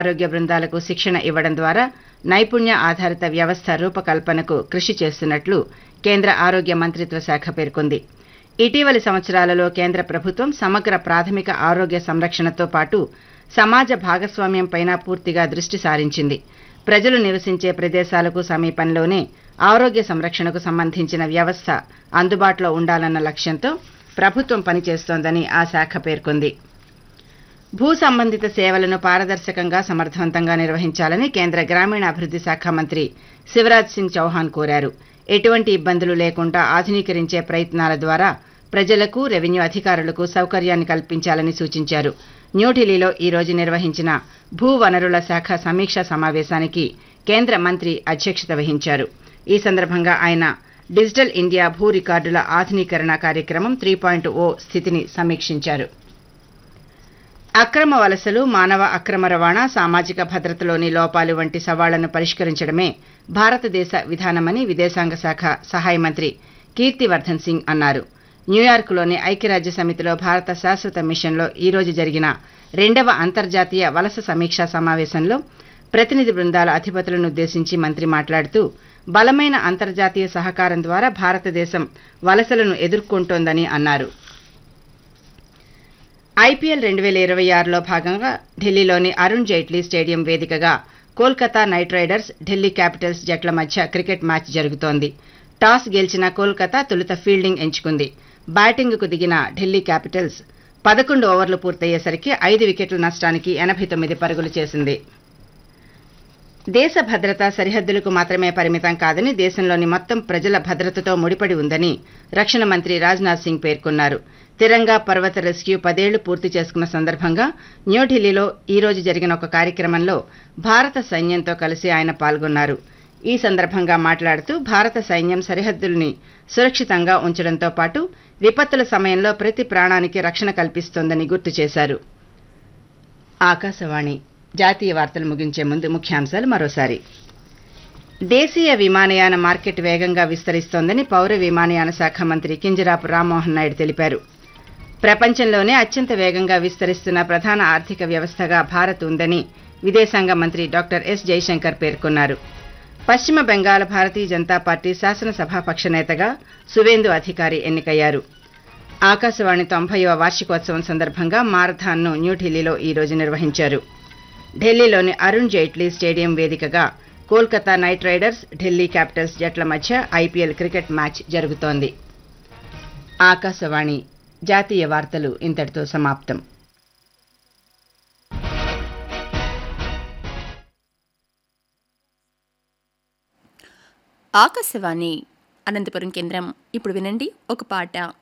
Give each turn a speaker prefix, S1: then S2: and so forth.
S1: ఆరోగ్య బృందాలకు శిక్షణ ఇవ్వడం ద్వారా నైపుణ్య ఆధారిత వ్యవస్థ రూపకల్పనకు కృషి చేస్తున్నట్లు కేంద్ర ఆరోగ్య మంత్రిత్వ శాఖ పేర్కొంది ఇటీవలి సంవత్సరాలలో కేంద్ర ప్రభుత్వం సమగ్ర ప్రాథమిక ఆరోగ్య సంరక్షణతో పాటు సమాజ భాగస్వామ్యంపైన పూర్తిగా దృష్టి సారించింది ప్రజలు నివసించే ప్రదేశాలకు సమీపంలోనే ఆరోగ్య సంరక్షణకు సంబంధించిన వ్యవస్థ అందుబాటులో ఉండాలన్న లక్ష్యంతో ప్రభుత్వం పనిచేస్తోందని ఆ శాఖ పేర్కొంది భూ సంబంధిత సేవలను పారదర్శకంగా సమర్థవంతంగా నిర్వహించాలని కేంద్ర గ్రామీణాభివృద్ధి శాఖ మంత్రి శివరాజ్ సింగ్ చౌహాన్ కోరారు ఎటువంటి ఇబ్బందులు లేకుండా ఆధునీకరించే ప్రయత్నాల ద్వారా ప్రజలకు రెవెన్యూ అధికారులకు సౌకర్యాన్ని కల్పించాలని సూచించారు న్యూఢిల్లీలో ఈ రోజు నిర్వహించిన భూ వనరుల శాఖ సమీక్షా సమావేశానికి కేంద్ర మంత్రి అధ్యక్షత వహించారు ఈ సందర్భంగా ఆయన డిజిటల్ ఇండియా భూ రికార్డుల ఆధునీకరణ కార్యక్రమం త్రీ పాయింట్ ఓ స్థితిని సమీక్షించారు అక్రమ వలసలు మానవ అక్రమ రవాణా సామాజిక భద్రతలోని లోపాలు వంటి సవాళ్లను పరిష్కరించడమే భారతదేశ విధానమని విదేశాంగ శాఖ సహాయ మంత్రి కీర్తివర్ధన్ సింగ్ అన్నారు న్యూయార్క్లోని ఐక్యరాజ్య సమితిలో భారత శాశ్వత మిషన్లో ఈ రోజు జరిగిన రెండవ అంతర్జాతీయ వలస సమీక్షా సమావేశంలో ప్రతినిధి బృందాల అధిపతులను ఉద్దేశించి మంత్రి మాట్లాడుతూ బలమైన అంతర్జాతీయ సహకారం ద్వారా భారతదేశం వలసలను ఎదుర్కొంటోందని అన్నారు ఐపీఎల్ రెండు వేల ఇరవై ఆరులో భాగంగా ఢిల్లీలోని అరుణ్ జైట్లీ స్టేడియం వేదికగా Kolkata Knight Riders Delhi Capitals జట్ల మధ్య క్రికెట్ మ్యాచ్ జరుగుతోంది టాస్ గెలిచిన కోల్కతా తొలుత ఫీల్డింగ్ ఎంచుకుంది బ్యాటింగ్కు దిగిన ఢిల్లీ క్యాపిటల్స్ పదకొండు ఓవర్లు పూర్తయ్యేసరికి ఐదు వికెట్ల నష్టానికి ఎనభై తొమ్మిది పరుగులు చేసింది దేశ భద్రత సరిహద్దులకు మాత్రమే పరిమితం కాదని దేశంలోని మొత్తం ప్రజల భద్రతతో ముడిపడి ఉందని రక్షణ మంత్రి రాజ్నాథ్ సింగ్ పేర్కొన్నారు తిరంగా పర్వత రెస్క్యూ పదేళ్లు పూర్తి చేసుకున్న సందర్భంగా న్యూఢిల్లీలో ఈ రోజు జరిగిన ఒక కార్యక్రమంలో భారత సైన్యంతో కలిసి ఆయన పాల్గొన్నారు ఈ సందర్భంగా మాట్లాడుతూ భారత సైన్యం సరిహద్దుల్ని సురక్షితంగా ఉంచడంతో పాటు విపత్తుల సమయంలో ప్రతి ప్రాణానికి రక్షణ కల్పిస్తోందని గుర్తు చేశారు ఆకాశవాణి జాతీయ వార్తలు ముగించే ముందు ముఖ్యాంశాలు మరోసారి దేశీయ విమానయాన మార్కెట్ వేగంగా విస్తరిస్తోందని పౌర విమానయాన శాఖ మంత్రి కింజరాపు రామ్మోహన్ నాయుడు తెలిపారు ప్రపంచంలోనే అత్యంత వేగంగా విస్తరిస్తున్న ప్రధాన ఆర్థిక వ్యవస్థగా భారత్ ఉందని విదేశాంగ మంత్రి డాక్టర్ ఎస్ జైశంకర్ పేర్కొన్నారు పశ్చిమ బెంగాల్ భారతీయ జనతా పార్టీ శాసనసభాపక్ష నేతగా సువేందు అధికారి ఎన్నికయ్యారు ఆకాశవాణి తొంభైవ వార్షికోత్సవం సందర్భంగా మారథాన్ను న్యూఢిల్లీలో ఈ రోజు నిర్వహించారు ఢిల్లీలోని అరుణ్ జైట్లీ స్టేడియం వేదికగా Kolkata Knight Riders Delhi Capitals జట్ల మధ్య ఐపీఎల్ క్రికెట్ మ్యాచ్ జరుగుతోంది ఆకాశవాణి జాతీయ వార్తలు ఇంతటితో సమాప్తం
S2: ఆకాశవాణి అనంతపురం కేంద్రం ఇప్పుడు వినండి ఒక పాట